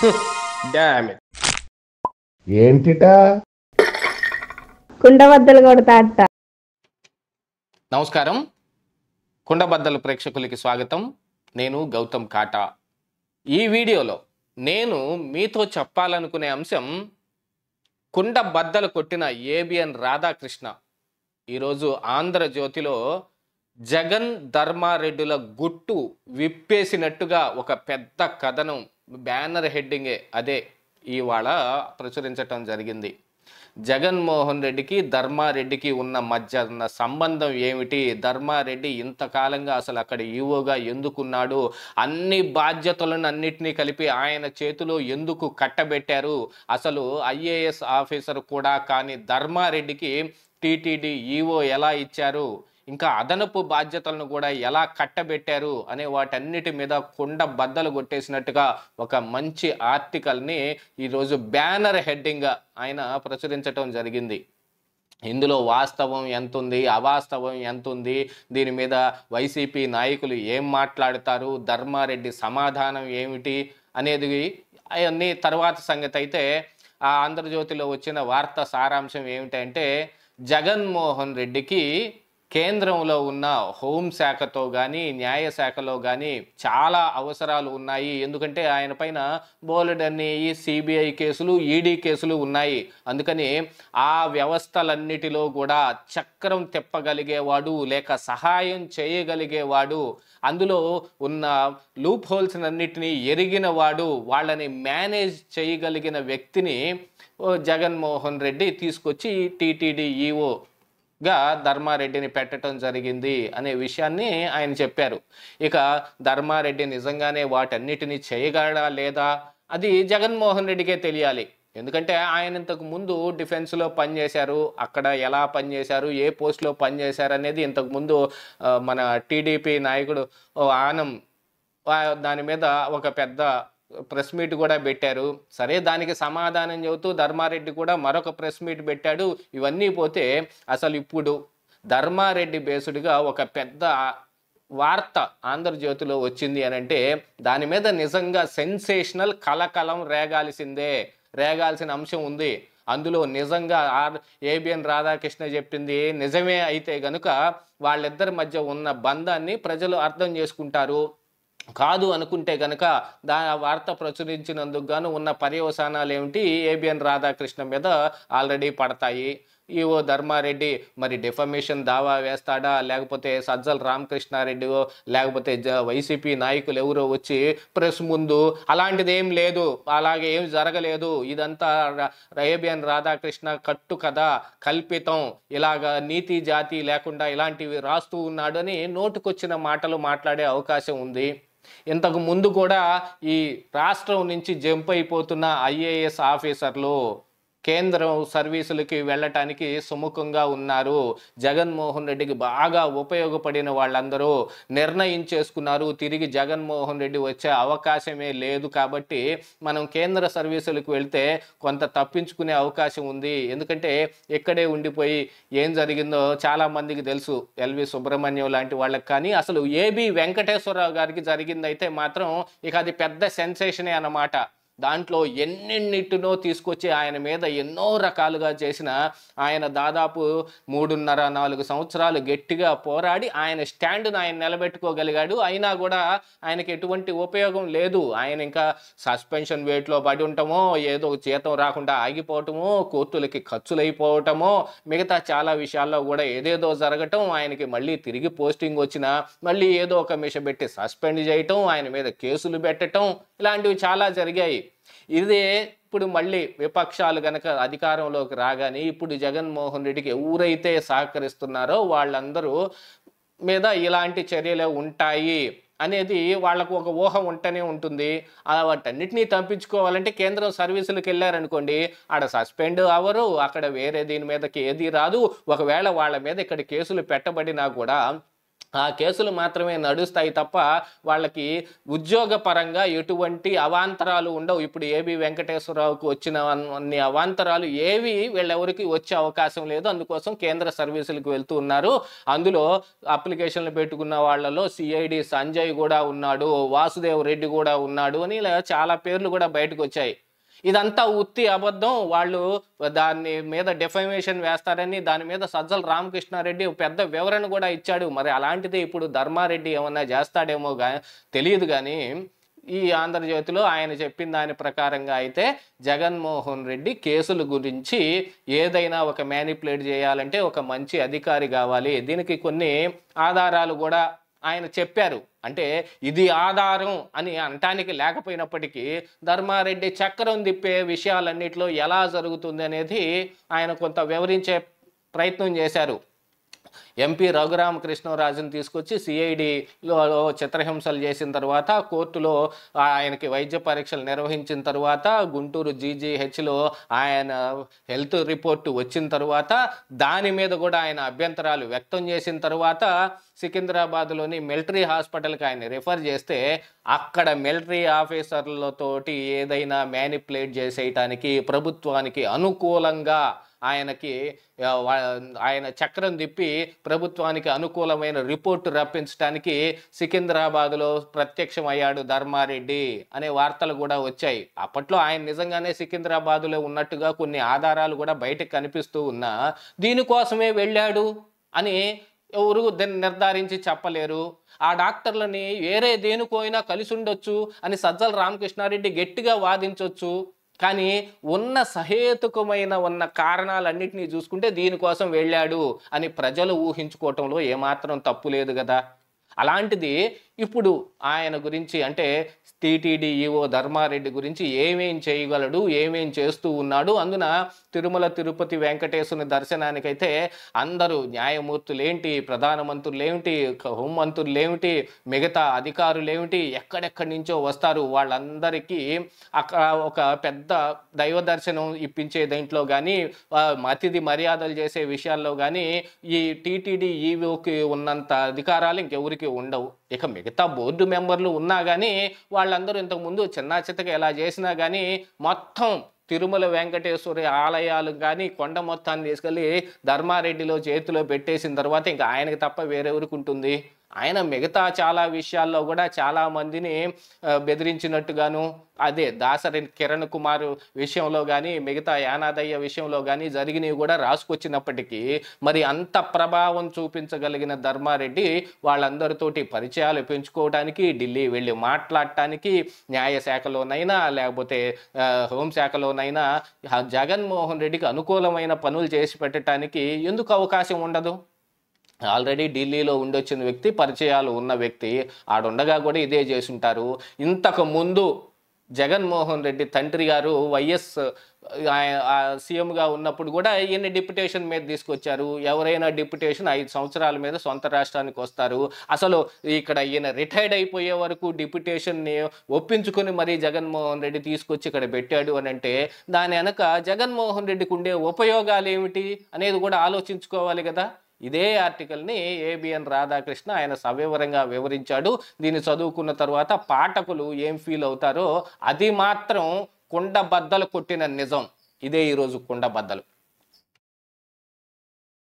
dam ఏంటిటా కుండబద్దలు కొడతా అట్ట నమస్కారం కుండబద్దలు ప్రేక్షకులకి స్వాగతం నేను గౌతమ్ కాటా ఈ వీడియోలో నేను మీతో చెప్పాలనుకునే అంశం కుండ బద్దలు కొట్టిన ఏబిఎన్ రాధాకృష్ణ ఈరోజు ఆంధ్రజ్యోతిలో జగన్ ధర్మారెడ్డిల గుట్టు విప్పేసినట్టుగా ఒక పెద్ద కథనం బ్యానర్ హెడ్డింగే అదే ఇవాళ ప్రచురించటం జరిగింది జగన్మోహన్ రెడ్డికి ధర్మారెడ్డికి ఉన్న మధ్య ఉన్న సంబంధం ఏమిటి ధర్మారెడ్డి ఇంతకాలంగా అసలు అక్కడ ఈవోగా ఎందుకున్నాడు అన్ని బాధ్యతలను అన్నిటినీ కలిపి ఆయన చేతిలో ఎందుకు కట్టబెట్టారు అసలు ఐఏఎస్ ఆఫీసర్ కూడా కాని ధర్మారెడ్డికి టీటీడీ ఈవో ఎలా ఇచ్చారు ఇంకా అదనపు బాధ్యతలను కూడా ఎలా కట్టబెట్టారు అనే వాటన్నిటి మీద కుండ బద్దలు కొట్టేసినట్టుగా ఒక మంచి ఆర్టికల్ని ఈరోజు బ్యానర్ హెడ్డింగ్గా ఆయన ప్రచురించటం జరిగింది ఇందులో వాస్తవం ఎంత ఉంది అవాస్తవం ఎంత ఉంది దీని మీద వైసీపీ నాయకులు ఏం మాట్లాడతారు ధర్మారెడ్డి సమాధానం ఏమిటి అనేది అవన్నీ తర్వాత సంగతి అయితే ఆ ఆంధ్రజ్యోతిలో వచ్చిన వార్త సారాంశం ఏమిటంటే జగన్మోహన్ రెడ్డికి కేంద్రంలో ఉన్న హోంశాఖతో కానీ న్యాయశాఖలో కానీ చాలా అవసరాలు ఉన్నాయి ఎందుకంటే ఆయన పైన బోలెడన్ని సిబిఐ కేసులు ఈడీ కేసులు ఉన్నాయి అందుకని ఆ వ్యవస్థలన్నిటిలో కూడా చక్రం తిప్పగలిగేవాడు లేక సహాయం చేయగలిగేవాడు అందులో ఉన్న లూప్ హోల్స్ అన్నిటినీ ఎరిగిన వాడు వాళ్ళని మేనేజ్ చేయగలిగిన వ్యక్తిని ఓ జగన్మోహన్ రెడ్డి తీసుకొచ్చి టీటీడీ ఈఓ గా ధర్మారెడ్డిని పెట్టడం జరిగింది అనే విషయాన్ని ఆయన చెప్పారు ఇక ధర్మారెడ్డి నిజంగానే వాటన్నిటిని చేయగలడా లేదా అది జగన్మోహన్ రెడ్డికే తెలియాలి ఎందుకంటే ఆయన ఇంతకు ముందు డిఫెన్స్లో పనిచేశారు అక్కడ ఎలా పనిచేశారు ఏ పోస్ట్లో పనిచేశారు అనేది ఇంతకు ముందు ఆ, మన టీడీపీ నాయకుడు ఓ ఆనం వా- దాని మీద ఒక పెద్ద ప్రెస్ మీట్ కూడా పెట్టారు సరే దానికి సమాధానం చెబుతూ ధర్మారెడ్డి కూడా మరొక ప్రెస్ మీట్ పెట్టాడు ఇవన్నీ పోతే అసలు ఇప్పుడు ధర్మారెడ్డి బేసుడుగా ఒక పెద్ద వార్త ఆంధ్రజ్యోతిలో వచ్చింది అని అంటే దాని మీద నిజంగా సెన్సేషనల్ కలకలం రేగాల్సిందే రేగాల్సిన అంశం ఉంది అందులో నిజంగా ఆర్ ఏబిఎన్ రాధాకృష్ణ చెప్పింది నిజమే అయితే గనుక వాళ్ళిద్దరి మధ్య ఉన్న బంధాన్ని ప్రజలు అర్థం చేసుకుంటారు కాదు అనుకుంటే గనక దా ఆ వార్త ప్రచురించినందుకు గాను ఉన్న పర్యవసానాలు ఏమిటి ఏబిఎన్ రాధాకృష్ణ మీద ఆల్రెడీ పడతాయి ఈవో ధర్మారెడ్డి మరి డిఫమేషన్ దావా వేస్తాడా లేకపోతే సజ్జల రామకృష్ణారెడ్డి లేకపోతే జ వైసీపీ నాయకులు ఎవరో వచ్చి ప్రెస్ ముందు అలాంటిది ఏం లేదు అలాగే ఏం జరగలేదు ఇదంతా ఏబిఎన్ రాధాకృష్ణ కట్టు కథ కల్పితం ఇలాగా నీతి జాతి లేకుండా ఇలాంటివి రాస్తూ ఉన్నాడు అని నోటుకొచ్చిన మాటలు మాట్లాడే అవకాశం ఉంది ఇంతకు ముందు కూడా ఈ రాష్ట్రం నుంచి జంప్ అయిపోతున్న ఐఏఎస్ ఆఫీసర్లు కేంద్రం సర్వీసులకి వెళ్ళటానికి సుముఖంగా ఉన్నారు జగన్మోహన్ రెడ్డికి బాగా ఉపయోగపడిన వాళ్ళందరూ నిర్ణయం చేసుకున్నారు తిరిగి జగన్మోహన్ రెడ్డి వచ్చే అవకాశమే లేదు కాబట్టి మనం కేంద్ర సర్వీసులకు వెళ్తే కొంత తప్పించుకునే అవకాశం ఉంది ఎందుకంటే ఇక్కడే ఉండిపోయి ఏం జరిగిందో చాలా మందికి తెలుసు ఎల్వి సుబ్రహ్మణ్యం లాంటి వాళ్ళకి కానీ అసలు ఏబి వెంకటేశ్వరరావు గారికి జరిగిందైతే మాత్రం ఇక అది పెద్ద సెన్సేషనే అన్నమాట దాంట్లో ఎన్నెన్నిటినో తీసుకొచ్చి ఆయన మీద ఎన్నో రకాలుగా చేసిన ఆయన దాదాపు మూడున్నర నాలుగు సంవత్సరాలు గట్టిగా పోరాడి ఆయన స్టాండ్ను ఆయన నిలబెట్టుకోగలిగాడు అయినా కూడా ఆయనకి ఎటువంటి ఉపయోగం లేదు ఆయన ఇంకా సస్పెన్షన్ వేట్లో పడి ఉండటమో ఏదో జీతం రాకుండా ఆగిపోవటమో కోర్టులకి ఖర్చులైపోవటమో మిగతా చాలా విషయాల్లో కూడా ఏదేదో జరగటం ఆయనకి మళ్ళీ తిరిగి పోస్టింగ్ వచ్చినా మళ్ళీ ఏదో ఒక మిష పెట్టి సస్పెండ్ చేయటం ఆయన మీద కేసులు పెట్టటం ఇలాంటివి చాలా జరిగాయి ఇదే ఇప్పుడు మళ్ళీ విపక్షాలు గనక అధికారంలోకి రాగానే ఇప్పుడు జగన్మోహన్ రెడ్డికి ఎవరైతే సహకరిస్తున్నారో వాళ్ళందరూ మీద ఇలాంటి చర్యలు ఉంటాయి అనేది వాళ్ళకు ఒక ఊహ ఉంటూనే ఉంటుంది ఆ వాటన్నిటినీ తప్పించుకోవాలంటే కేంద్రం సర్వీసులకు వెళ్ళారనుకోండి ఆడ సస్పెండ్ అవ్వరు అక్కడ వేరే దీని మీదకి ఏది రాదు ఒకవేళ వాళ్ళ మీద ఇక్కడ కేసులు పెట్టబడినా కూడా ఆ కేసులు మాత్రమే నడుస్తాయి తప్ప వాళ్ళకి ఉద్యోగపరంగా ఎటువంటి అవాంతరాలు ఉండవు ఇప్పుడు ఏబి వెంకటేశ్వరరావుకు వచ్చిన అన్ని అవాంతరాలు ఏవి వీళ్ళెవరికి వచ్చే అవకాశం లేదు అందుకోసం కేంద్ర సర్వీసులకు వెళ్తూ ఉన్నారు అందులో అప్లికేషన్లు పెట్టుకున్న వాళ్ళలో సిఐడి సంజయ్ కూడా ఉన్నాడు వాసుదేవ్ రెడ్డి కూడా ఉన్నాడు అని ఇలా చాలా పేర్లు కూడా బయటకు వచ్చాయి ఇదంతా ఉత్తి అబద్ధం వాళ్ళు దాని మీద డెఫమేషన్ వేస్తారని దాని మీద సజ్జల రామకృష్ణారెడ్డి ఒక పెద్ద వివరణ కూడా ఇచ్చాడు మరి అలాంటిది ఇప్పుడు ధర్మారెడ్డి ఏమన్నా చేస్తాడేమో గా తెలియదు కానీ ఈ ఆంధ్రజ్యోతిలో ఆయన చెప్పిన దాని ప్రకారంగా అయితే జగన్మోహన్ రెడ్డి కేసుల గురించి ఏదైనా ఒక మ్యానిపులేట్ చేయాలంటే ఒక మంచి అధికారి కావాలి దీనికి కొన్ని ఆధారాలు కూడా ఆయన చెప్పారు అంటే ఇది ఆధారం అని అనటానికి లేకపోయినప్పటికీ ధర్మారెడ్డి చక్రం తిప్పే విషయాలన్నిటిలో ఎలా జరుగుతుంది అనేది ఆయన కొంత వివరించే ప్రయత్నం చేశారు ఎంపీ రఘురామకృష్ణరాజును తీసుకొచ్చి సిఐడిలో చిత్రహింసలు చేసిన తర్వాత కోర్టులో ఆయనకి వైద్య పరీక్షలు నిర్వహించిన తర్వాత గుంటూరు జీజీహెచ్లో ఆయన హెల్త్ రిపోర్టు వచ్చిన తర్వాత దాని మీద కూడా ఆయన అభ్యంతరాలు వ్యక్తం చేసిన తర్వాత సికింద్రాబాద్లోని మిలిటరీ హాస్పిటల్కి ఆయన రిఫర్ చేస్తే అక్కడ మిలిటరీ ఆఫీసర్లతోటి ఏదైనా మ్యానిపులేట్ చేసేయటానికి ప్రభుత్వానికి అనుకూలంగా ఆయనకి ఆ, వా- ఆయన చక్రం తిప్పి ప్రభుత్వానికి అనుకూలమైన రిపోర్టు రప్పించడానికి సికింద్రాబాద్లో ప్రత్యక్షమయ్యాడు ధర్మారెడ్డి అనే వార్తలు కూడా వచ్చాయి అప్పట్లో ఆయన నిజంగానే సికింద్రాబాద్లో ఉన్నట్టుగా కొన్ని ఆధారాలు కూడా బయటకు కనిపిస్తూ ఉన్నా దీనికోసమే వెళ్ళాడు అని ఎవరు దీన్ని నిర్ధారించి చెప్పలేరు ఆ డాక్టర్లని వేరే దేనికోయినా కలిసి ఉండొచ్చు అని సజ్జల రామకృష్ణారెడ్డి గట్టిగా వాదించవచ్చు కానీ ఉన్న సహేతుకమైన ఉన్న కారణాలన్నింటినీ చూసుకుంటే దీనికోసం వెళ్ళాడు అని ప్రజలు ఊహించుకోవటంలో ఏమాత్రం తప్పు లేదు కదా అలాంటిది ఇప్పుడు ఆయన గురించి అంటే టీటీడీ ఈఓ ధర్మారెడ్డి గురించి ఏమేం చేయగలడు ఏమేం చేస్తూ ఉన్నాడు అందున తిరుమల తిరుపతి వెంకటేశ్వరుని దర్శనానికైతే అందరూ న్యాయమూర్తులేంటి ప్రధానమంత్రులేమిటి హోంమంత్రులేమిటి మిగతా అధికారులేమిటి ఎక్కడెక్కడి నుంచో వస్తారు వాళ్ళందరికీ అక్కడ ఒక పెద్ద దైవ దర్శనం ఇప్పించే దేంట్లో కానీ అతిథి మర్యాదలు చేసే విషయాల్లో కానీ ఈ టీటీడీ ఈవోకి ఉన్నంత అధికారాలు ఇంకెవరికి ఉండవు ఇక మిగతా బోర్డు మెంబర్లు ఉన్నా కానీ వాళ్ళందరూ ఇంతకుముందు చిన్న చిత్తగా ఎలా చేసినా కానీ మొత్తం తిరుమల వెంకటేశ్వరి ఆలయాలు కానీ కొండ మొత్తాన్ని తీసుకెళ్ళి ధర్మారెడ్డిలో చేతిలో పెట్టేసిన తర్వాత ఇంకా ఆయనకి తప్ప వేరెవరికి ఉంటుంది ఆయన మిగతా చాలా విషయాల్లో కూడా చాలా మందిని ఆ, బెదిరించినట్టుగాను అదే దాసరి కిరణ్ కుమార్ విషయంలో కానీ మిగతా యానాదయ్య విషయంలో కానీ జరిగినవి కూడా రాసుకొచ్చినప్పటికీ మరి అంత ప్రభావం చూపించగలిగిన ధర్మారెడ్డి వాళ్ళందరితోటి పరిచయాలు పెంచుకోవడానికి ఢిల్లీ వెళ్ళి మాట్లాడటానికి న్యాయశాఖలోనైనా లేకపోతే ఆ, హోంశాఖలోనైనా ఆ జగన్మోహన్ రెడ్డికి అనుకూలమైన పనులు చేసి పెట్టడానికి ఎందుకు అవకాశం ఉండదు ఆల్రెడీ ఢిల్లీలో ఉండొచ్చిన వ్యక్తి పరిచయాలు ఉన్న వ్యక్తి ఆడుండగా కూడా ఇదే చేసుంటారు ఇంతకు ముందు జగన్మోహన్ రెడ్డి తండ్రి గారు వైఎస్ సీఎంగా ఉన్నప్పుడు కూడా ఈయన డిప్యుటేషన్ మీద తీసుకొచ్చారు ఎవరైనా డిప్యుటేషన్ ఐదు సంవత్సరాల మీద సొంత రాష్ట్రానికి వస్తారు అసలు ఇక్కడ ఈయన రిటైర్డ్ అయిపోయే వరకు డిప్యుటేషన్ని ఒప్పించుకొని మరీ జగన్మోహన్ రెడ్డి తీసుకొచ్చి ఇక్కడ పెట్టాడు అని అంటే దాని వెనక జగన్మోహన్ రెడ్డికి ఉండే ఉపయోగాలు ఏమిటి అనేది కూడా ఆలోచించుకోవాలి కదా ఇదే ఆర్టికల్ని ఏబిఎన్ రాధాకృష్ణ ఆయన సవివరంగా వివరించాడు దీన్ని చదువుకున్న తర్వాత పాఠకులు ఏం ఫీల్ అవుతారో అది మాత్రం కుండ బద్దలు కొట్టిన నిజం ఇదే ఈరోజు కుండ బద్దలు